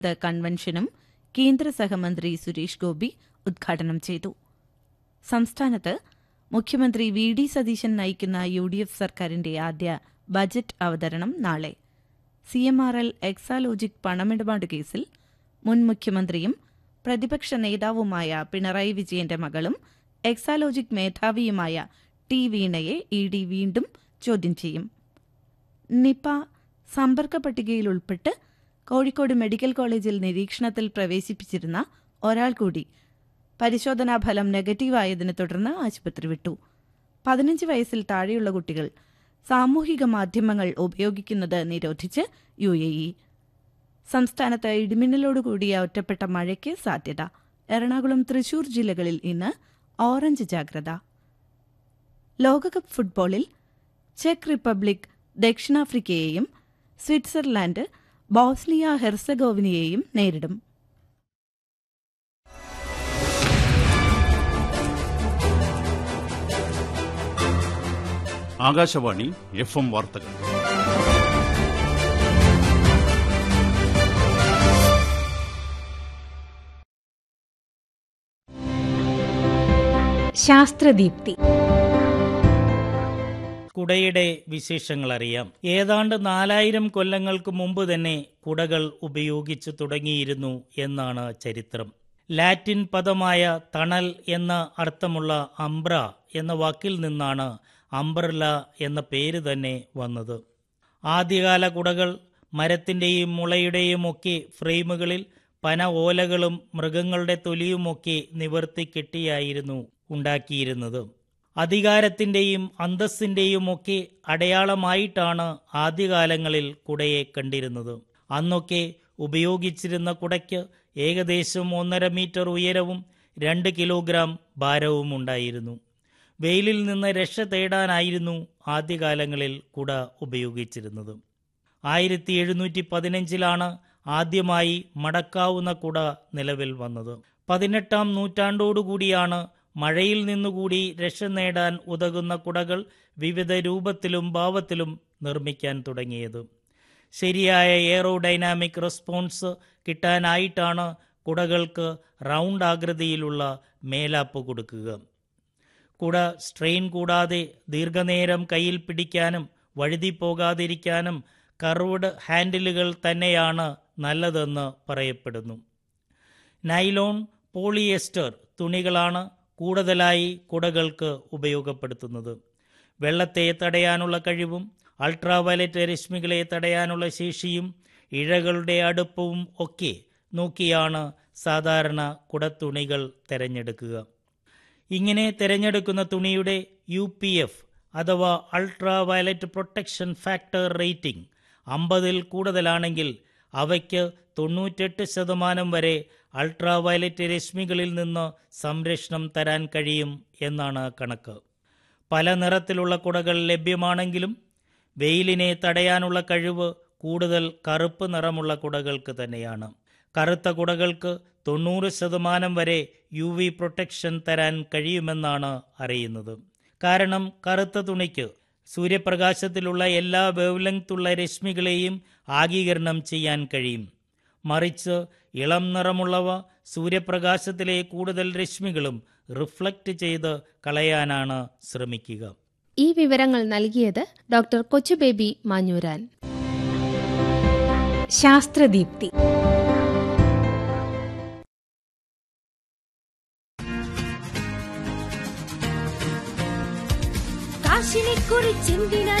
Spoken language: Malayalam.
ത് കൺവെൻഷനും കേന്ദ്ര സഹമന്ത്രി സുരേഷ് ഗോപി ഉദ്ഘാടനം ചെയ്തു സംസ്ഥാനത്ത് മുഖ്യമന്ത്രി വി ഡി സതീശൻ നയിക്കുന്ന യു ഡി എഫ് സർക്കാരിന്റെ ആദ്യ ബജറ്റ് അവതരണം നാളെ C M R L Exalogic പണമിടപാട് കേസിൽ മുൻ മുഖ്യമന്ത്രിയും പ്രതിപക്ഷ നേതാവുമായ പിണറായി വിജയന്റെ മകളും എക്സാലോജിക് മേധാവിയുമായ ടി വീണയെ ഇ ഡി വീണ്ടും ചോദ്യം ചെയ്യും നിപ സമ്പർക്ക പട്ടികയിൽ ഉൾപ്പെട്ട് കോഴിക്കോട് മെഡിക്കൽ കോളേജിൽ നിരീക്ഷണത്തിൽ പ്രവേശിപ്പിച്ചിരുന്ന ഒരാൾ കൂടി പരിശോധനാ ഫലം നെഗറ്റീവായതിനെ തുടർന്ന് ആശുപത്രി വിട്ടു പതിനഞ്ച് വയസ്സിൽ താഴെയുള്ള കുട്ടികൾ സാമൂഹിക മാധ്യമങ്ങൾ ഉപയോഗിക്കുന്നത് നിരോധിച്ച് യു എ ഇ സംസ്ഥാനത്ത് ഇടിമിന്നലോടുകൂടിയ ഒറ്റപ്പെട്ട മഴയ്ക്ക് സാധ്യത എറണാകുളം തൃശൂർ ജില്ലകളിൽ ഇന്ന് ഓറഞ്ച് ജാഗ്രത ലോകകപ്പ് ഫുട്ബോളിൽ ചെക്ക് റിപ്പബ്ലിക് ദക്ഷിണാഫ്രിക്കയെയും സ്വിറ്റ്സർലാൻഡ് ബോസ്നിയ ഹെർസഗോവിനയെയും നേരിടും ആകാശവാണി എഫ് എം വാർത്തകൾ ശാസ്ത്രദീപ്തി കുടയുടെ വിശേഷങ്ങൾ അറിയാം ഏതാണ്ട് നാലായിരം കൊല്ലങ്ങൾക്ക് മുമ്പ് തന്നെ കുടകൾ ഉപയോഗിച്ചു തുടങ്ങിയിരുന്നു എന്നാണ് ചരിത്രം ലാറ്റിൻ പദമായ തണൽ എന്ന അർത്ഥമുള്ള അംബ്ര എന്ന വാക്കിൽ നിന്നാണ് അംബ്രല എന്ന പേര് തന്നെ വന്നത് ആദ്യകാല കുടകൾ മരത്തിൻ്റെയും മുളയുടെയും ഒക്കെ ഫ്രെയിമുകളിൽ പന ഓലകളും മൃഗങ്ങളുടെ തൊലിയുമൊക്കെ നിവർത്തി കെട്ടിയായിരുന്നു ഉണ്ടാക്കിയിരുന്നത് അധികാരത്തിൻ്റെയും അന്തസ്സിൻ്റെയും ഒക്കെ അടയാളമായിട്ടാണ് ആദ്യകാലങ്ങളിൽ കുടയെ കണ്ടിരുന്നത് അന്നൊക്കെ ഉപയോഗിച്ചിരുന്ന കുടയ്ക്ക് ഏകദേശം ഒന്നര മീറ്റർ ഉയരവും രണ്ട് കിലോഗ്രാം ഭാരവും ഉണ്ടായിരുന്നു വെയിലിൽ നിന്ന് രക്ഷ തേടാനായിരുന്നു ആദ്യകാലങ്ങളിൽ കുട ഉപയോഗിച്ചിരുന്നത് ആയിരത്തി എഴുന്നൂറ്റി പതിനഞ്ചിലാണ് ആദ്യമായി മടക്കാവുന്ന കുട നിലവിൽ വന്നത് പതിനെട്ടാം നൂറ്റാണ്ടോടുകൂടിയാണ് മഴയിൽ നിന്നുകൂടി രക്ഷ നേടാൻ ഉതകുന്ന കുടകൾ വിവിധ രൂപത്തിലും ഭാവത്തിലും നിർമ്മിക്കാൻ തുടങ്ങിയത് ശരിയായ എയറോഡൈനാമിക് റെസ്പോൺസ് കിട്ടാനായിട്ടാണ് കുടകൾക്ക് റൗണ്ട് ആകൃതിയിലുള്ള മേലാപ്പ് കൊടുക്കുക കുട സ്ട്രെയിൻ കൂടാതെ ദീർഘനേരം കയ്യിൽ പിടിക്കാനും വഴുതി പോകാതിരിക്കാനും കർവ്ഡ് ഹാൻഡിലുകൾ തന്നെയാണ് നല്ലതെന്ന് പറയപ്പെടുന്നു നൈലോൺ പോളിയസ്റ്റർ തുണികളാണ് കൂടുതലായി കുടകൾക്ക് ഉപയോഗപ്പെടുത്തുന്നത് വെള്ളത്തെ തടയാനുള്ള കഴിവും അൾട്രാവയലറ്റ് രശ്മികളെ തടയാനുള്ള ശേഷിയും ഇഴകളുടെ അടുപ്പവും ഒക്കെ നോക്കിയാണ് സാധാരണ കുടത്തുണികൾ തിരഞ്ഞെടുക്കുക ഇങ്ങനെ തിരഞ്ഞെടുക്കുന്ന തുണിയുടെ യു പി എഫ് അഥവാ ultra violet protection factor rating അമ്പതിൽ കൂടുതലാണെങ്കിൽ അവയ്ക്ക് തൊണ്ണൂറ്റെട്ട് ശതമാനം വരെ അൾട്രാ വയലറ്റ് രശ്മികളിൽ നിന്ന് സംരക്ഷണം തരാൻ കഴിയും എന്നാണ് കണക്ക് പല നിറത്തിലുള്ള കുടകൾ ലഭ്യമാണെങ്കിലും വെയിലിനെ തടയാനുള്ള കഴിവ് കൂടുതൽ കറുപ്പ് നിറമുള്ള കുടകൾക്ക് തന്നെയാണ് കറുത്ത കുടകൾക്ക് തൊണ്ണൂറ് ശതമാനം വരെ യു വി പ്രൊട്ടക്ഷൻ തരാൻ കഴിയുമെന്നാണ് അറിയുന്നത് കാരണം കറുത്ത തുണിക്ക് സൂര്യപ്രകാശത്തിലുള്ള എല്ലാ വേവ്ലെങ്ത്തുള്ള രശ്മികളെയും ആഗീകരണം ചെയ്യാൻ കഴിയും മറിച്ച് ഇളം നിറമുള്ളവ സൂര്യപ്രകാശത്തിലെ കൂടുതൽ രശ്മികളും റിഫ്ലക്റ്റ് ചെയ്ത് കളയാനാണ് ശ്രമിക്കുക ഈ വിവരങ്ങൾ നൽകിയത് ഡോക്ടർ കൊച്ചുബേബി മാഞ്ഞൂരാൻ ശാസ്ത്രദീപ്തി കാശിനെ കുറിച്ചെന്തിനാ